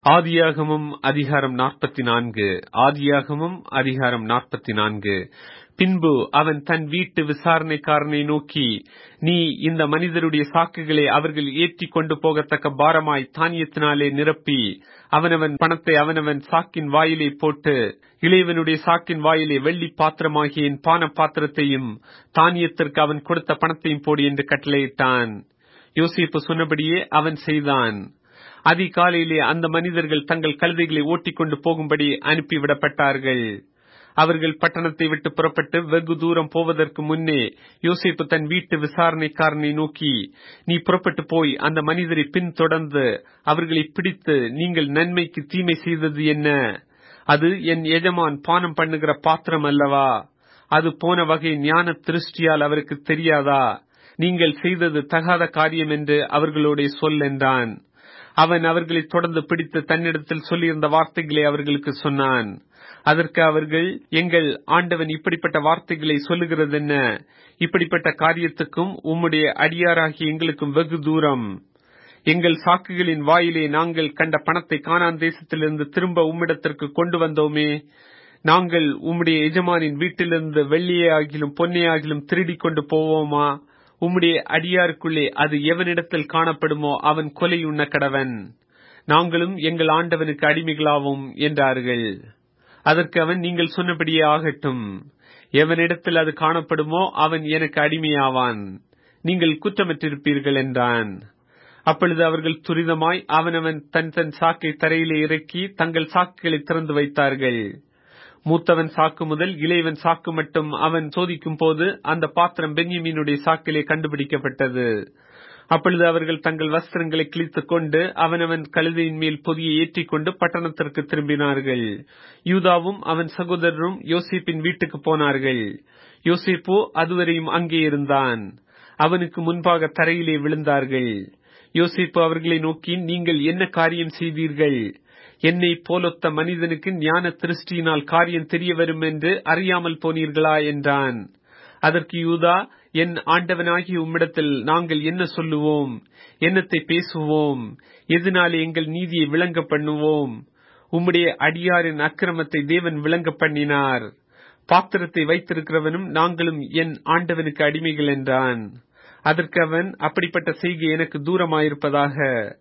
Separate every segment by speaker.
Speaker 1: ஆதியாகமம் அதிகாரம் நாற்பத்தி நான்கு ஆதியாகமம் அதிகாரம் நாற்பத்தி நான்கு பின்பு அவன் தன் வீட்டு விசாரணைக்காரனை நோக்கி நீ இந்த மனிதருடைய சாக்குகளை அவர்கள் ஏற்றி கொண்டு போகத்தக்க பாரமாய் தானியத்தினாலே நிரப்பி அவனவன் பணத்தை அவனவன் சாக்கின் வாயிலே போட்டு இளையவனுடைய சாக்கின் வாயிலே வெள்ளி பாத்திரமாகிய என் பான பாத்திரத்தையும் தானியத்திற்கு அவன் கொடுத்த பணத்தையும் போடு என்று கட்டளையிட்டான் யோசிப்பு சொன்னபடியே அவன் செய்தான் அதிகாலையிலே அந்த மனிதர்கள் தங்கள் கழுதைகளை ஓட்டிக்கொண்டு போகும்படி அனுப்பிவிடப்பட்டார்கள் அவர்கள் பட்டணத்தை விட்டு புறப்பட்டு வெகு தூரம் போவதற்கு முன்னே யோசிப்பு தன் வீட்டு விசாரணைக்காரனை நோக்கி நீ புறப்பட்டு போய் அந்த மனிதரை பின்தொடர்ந்து அவர்களை பிடித்து நீங்கள் நன்மைக்கு தீமை செய்தது என்ன அது என் எஜமான் பானம் பண்ணுகிற பாத்திரம் அல்லவா அது போன வகை ஞான திருஷ்டியால் அவருக்கு தெரியாதா நீங்கள் செய்தது தகாத காரியம் என்று அவர்களோட சொல் என்றான் அவன் அவர்களை தொடர்ந்து பிடித்து தன்னிடத்தில் சொல்லியிருந்த வார்த்தைகளை அவர்களுக்கு சொன்னான் அதற்கு அவர்கள் எங்கள் ஆண்டவன் இப்படிப்பட்ட வார்த்தைகளை சொல்லுகிறது என்ன இப்படிப்பட்ட காரியத்துக்கும் உம்முடைய அடியாராகி எங்களுக்கும் வெகு தூரம் எங்கள் சாக்குகளின் வாயிலே நாங்கள் கண்ட பணத்தை காணான் தேசத்திலிருந்து திரும்ப உம்மிடத்திற்கு கொண்டு வந்தோமே நாங்கள் உம்முடைய எஜமானின் வீட்டிலிருந்து வெள்ளியே ஆகிலும் பொன்னை ஆகிலும் திருடி கொண்டு போவோமா உம்முடைய அடியாருக்குள்ளே அது எவனிடத்தில் காணப்படுமோ அவன் கொலை உண்ண கடவன் நாங்களும் எங்கள் ஆண்டவனுக்கு அடிமைகளாவோம் என்றார்கள் அதற்கு அவன் நீங்கள் சொன்னபடியே ஆகட்டும் எவனிடத்தில் அது காணப்படுமோ அவன் எனக்கு அடிமையாவான் நீங்கள் குற்றமற்றிருப்பீர்கள் என்றான் அப்பொழுது அவர்கள் துரிதமாய் அவனவன் தன் தன் சாக்கை தரையிலே இறக்கி தங்கள் சாக்குகளை திறந்து வைத்தார்கள் மூத்தவன் சாக்கு முதல் இளையவன் சாக்கு மட்டும் அவன் சோதிக்கும் போது அந்த பாத்திரம் பென்யமீனுடைய சாக்கிலே கண்டுபிடிக்கப்பட்டது அப்பொழுது அவர்கள் தங்கள் வஸ்திரங்களை கிழித்துக் கொண்டு அவனவன் கழுதையின் மேல் பொதியை ஏற்றிக்கொண்டு பட்டணத்திற்கு திரும்பினார்கள் யூதாவும் அவன் சகோதரரும் யோசிப்பின் வீட்டுக்கு போனார்கள் யோசிப்போ அதுவரையும் அங்கே இருந்தான் அவனுக்கு முன்பாக தரையிலே விழுந்தார்கள் யோசிப்பு அவர்களை நோக்கி நீங்கள் என்ன காரியம் செய்தீர்கள் என்னை போலொத்த மனிதனுக்கு ஞான திருஷ்டியினால் காரியம் தெரிய வரும் என்று அறியாமல் போனீர்களா என்றான் அதற்கு யூதா என் ஆண்டவனாகி உம்மிடத்தில் நாங்கள் என்ன சொல்லுவோம் என்னத்தை பேசுவோம் எதனாலே எங்கள் நீதியை விளங்க பண்ணுவோம் உம்முடைய அடியாரின் அக்கிரமத்தை தேவன் விளங்க பண்ணினார் பாத்திரத்தை வைத்திருக்கிறவனும் நாங்களும் என் ஆண்டவனுக்கு அடிமைகள் என்றான் அதற்கு அவன் அப்படிப்பட்ட செய்கை எனக்கு தூரமாயிருப்பதாக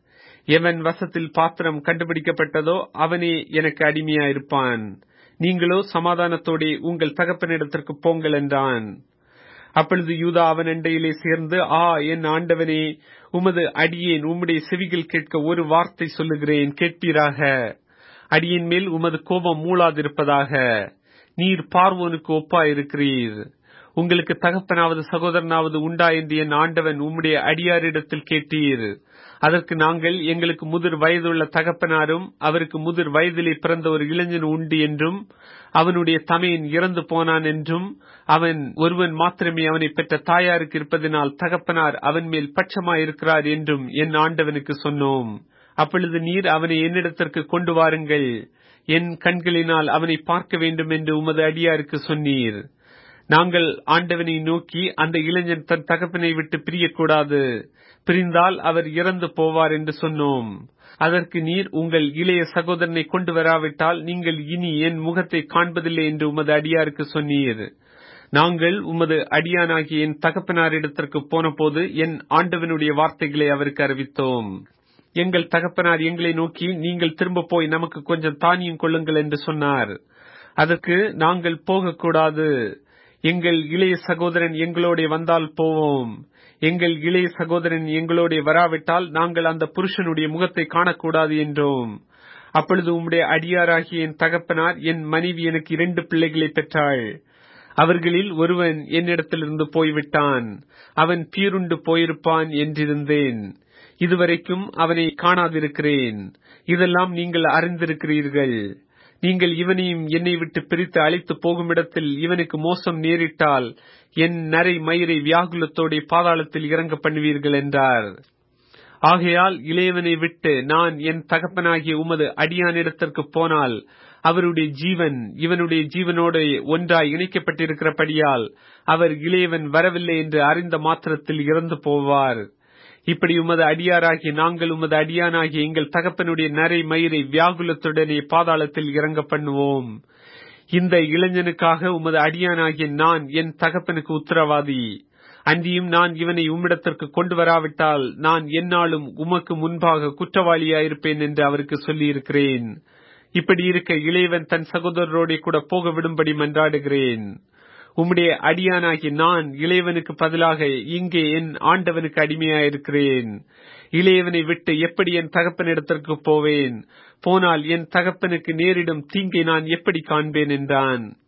Speaker 1: எவன் வசத்தில் பாத்திரம் கண்டுபிடிக்கப்பட்டதோ அவனே எனக்கு அடிமையாயிருப்பான் நீங்களோ சமாதானத்தோടെ உங்கள் தகப்பனிடத்திற்கு போங்கள் என்றான் அப்பொழுது யூதா அவன் அண்டையிலே சேர்ந்து ஆ என் ஆண்டவனே உமது அடியேன் உம்முடைய செவிகள் கேட்க ஒரு வார்த்தை சொல்லுகிறேன் கேட்பீராக அடியின் மேல் உமது கோபம் மூளாதிருப்பதாக நீர் பார்வோனுக்கு ஒப்பாயிருக்கிறீர் உங்களுக்கு தகப்பனாவது சகோதரனாவது உண்டா என்று என் ஆண்டவன் உம்முடைய அடியாரிடத்தில் கேட்டீர் அதற்கு நாங்கள் எங்களுக்கு முதிர் வயதுள்ள தகப்பனாரும் அவருக்கு முதிர் வயதிலே பிறந்த ஒரு இளைஞன் உண்டு என்றும் அவனுடைய தமையன் இறந்து போனான் என்றும் அவன் ஒருவன் மாத்திரமே அவனை பெற்ற தாயாருக்கு இருப்பதனால் தகப்பனார் அவன் மேல் பட்சமாயிருக்கிறார் என்றும் என் ஆண்டவனுக்கு சொன்னோம் அப்பொழுது நீர் அவனை என்னிடத்திற்கு கொண்டு வாருங்கள் என் கண்களினால் அவனை பார்க்க வேண்டும் என்று உமது அடியாருக்கு சொன்னீர் நாங்கள் ஆண்டவனை நோக்கி அந்த இளைஞன் தன் தகப்பனை விட்டு பிரியக்கூடாது பிரிந்தால் அவர் இறந்து போவார் என்று சொன்னோம் அதற்கு நீர் உங்கள் இளைய சகோதரனை கொண்டு வராவிட்டால் நீங்கள் இனி என் முகத்தை காண்பதில்லை என்று உமது அடியாருக்கு சொன்னீர் நாங்கள் உமது அடியானாகிய என் தகப்பனாரிடத்திற்கு போன போது என் ஆண்டவனுடைய வார்த்தைகளை அவருக்கு அறிவித்தோம் எங்கள் தகப்பனார் எங்களை நோக்கி நீங்கள் திரும்ப போய் நமக்கு கொஞ்சம் தானியம் கொள்ளுங்கள் என்று சொன்னார் அதற்கு நாங்கள் போகக்கூடாது எங்கள் இளைய சகோதரன் எங்களோட வந்தால் போவோம் எங்கள் இளைய சகோதரன் எங்களோட வராவிட்டால் நாங்கள் அந்த புருஷனுடைய முகத்தை காணக்கூடாது என்றோம் அப்பொழுது உம்முடைய அடியாராகிய என் தகப்பனார் என் மனைவி எனக்கு இரண்டு பிள்ளைகளை பெற்றாள் அவர்களில் ஒருவன் என்னிடத்திலிருந்து போய்விட்டான் அவன் பீருண்டு போயிருப்பான் என்றிருந்தேன் இதுவரைக்கும் அவனை காணாதிருக்கிறேன் இதெல்லாம் நீங்கள் அறிந்திருக்கிறீர்கள் நீங்கள் இவனையும் என்னை விட்டு பிரித்து அழைத்து போகும் இடத்தில் இவனுக்கு மோசம் நேரிட்டால் என் நரை மயிரை வியாகுலத்தோட பாதாளத்தில் இறங்க பண்ணுவீர்கள் என்றார் ஆகையால் இளையவனை விட்டு நான் என் தகப்பனாகிய உமது அடியானிடத்திற்கு போனால் அவருடைய ஜீவன் இவனுடைய ஜீவனோடு ஒன்றாய் இணைக்கப்பட்டிருக்கிறபடியால் அவர் இளையவன் வரவில்லை என்று அறிந்த மாத்திரத்தில் இறந்து போவார் இப்படி உமது அடியாராகிய நாங்கள் உமது அடியானாகிய எங்கள் தகப்பனுடைய நரை மயிரை வியாகுலத்துடனே பாதாளத்தில் இறங்க பண்ணுவோம் இந்த இளைஞனுக்காக உமது அடியானாகிய நான் என் தகப்பனுக்கு உத்தரவாதி அன்றியும் நான் இவனை உம்மிடத்திற்கு கொண்டு வராவிட்டால் நான் என்னாலும் உமக்கு முன்பாக குற்றவாளியாயிருப்பேன் என்று அவருக்கு சொல்லியிருக்கிறேன் இப்படி இருக்க இளையவன் தன் சகோதரரோட கூட போக விடும்படி மன்றாடுகிறேன் உம்முடைய அடியானாகி நான் இளையவனுக்கு பதிலாக இங்கே என் ஆண்டவனுக்கு அடிமையாயிருக்கிறேன் இளையவனை விட்டு எப்படி என் தகப்பனிடத்திற்கு போவேன் போனால் என் தகப்பனுக்கு நேரிடும் தீங்கை நான் எப்படி காண்பேன் என்றான்